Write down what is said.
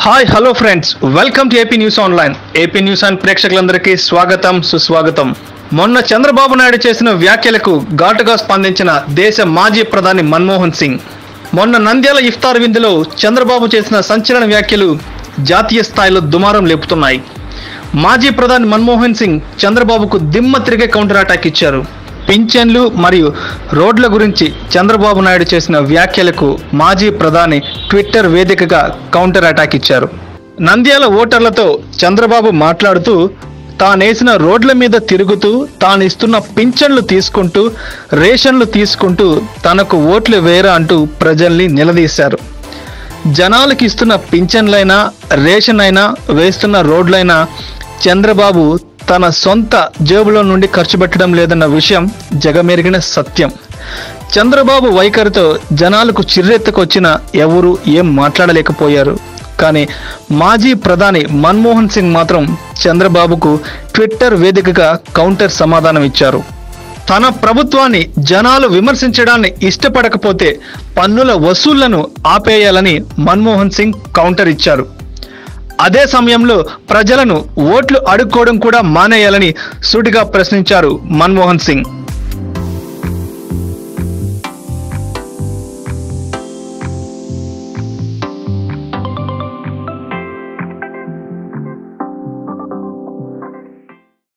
hi hello friends welcome to AP news online AP news and ప్రేక్షకులందరికీ స్వాగతం సుస్వాగతం మొన్న చంద్రబాబు నాయుడు చేసిన వ్యాఖ్యలకు ఘాటుగా స్పందించిన దేశ మాజీ ప్రధాని మన్మోహన్ సింగ్ మొన్న నంద్యాల ఇఫ్తార్ విందులో చంద్రబాబు చేసిన సంచలన వ్యాఖ్యలు జాతీయ స్థాయిలో దుమారం లేపుతున్నాయి మాజీ ప్రధాని మన్మోహన్ సింగ్ చంద్రబాబుకు దిమ్మ తిరిగే కౌంటర్ అటాక్ ఇచ్చారు పింఛన్లు మరియు రోడ్ల గురించి చంద్రబాబు నాయుడు చేసిన వ్యాఖ్యలకు మాజీ ప్రధాని ట్విట్టర్ వేదికగా కౌంటర్ అటాక్ ఇచ్చారు నంద్యాల ఓటర్లతో చంద్రబాబు మాట్లాడుతూ తానేసిన రోడ్ల మీద తిరుగుతూ తాను ఇస్తున్న పింఛన్లు తీసుకుంటూ రేషన్లు తీసుకుంటూ తనకు ఓట్లు వేరా అంటూ ప్రజల్ని నిలదీశారు జనాలకు ఇస్తున్న పింఛన్లైనా రేషన్ అయినా వేస్తున్న రోడ్లైనా చంద్రబాబు తన సొంత జేబులో నుండి ఖర్చు పెట్టడం లేదన్న విషయం జగమెరిగిన సత్యం చంద్రబాబు వైఖరితో జనాలకు చిర్రెత్తుకొచ్చిన ఎవరు ఏం మాట్లాడలేకపోయారు కానీ మాజీ ప్రధాని మన్మోహన్ సింగ్ మాత్రం చంద్రబాబుకు ట్విట్టర్ వేదికగా కౌంటర్ సమాధానం ఇచ్చారు తన ప్రభుత్వాన్ని జనాలు విమర్శించడాన్ని ఇష్టపడకపోతే పన్నుల వసూళ్లను ఆపేయాలని మన్మోహన్ సింగ్ కౌంటర్ ఇచ్చారు అదే సమయంలో ప్రజలను ఓట్లు అడుక్కోవడం కూడా మానేయాలని సూటిగా ప్రశ్నించారు మన్మోహన్ సింగ్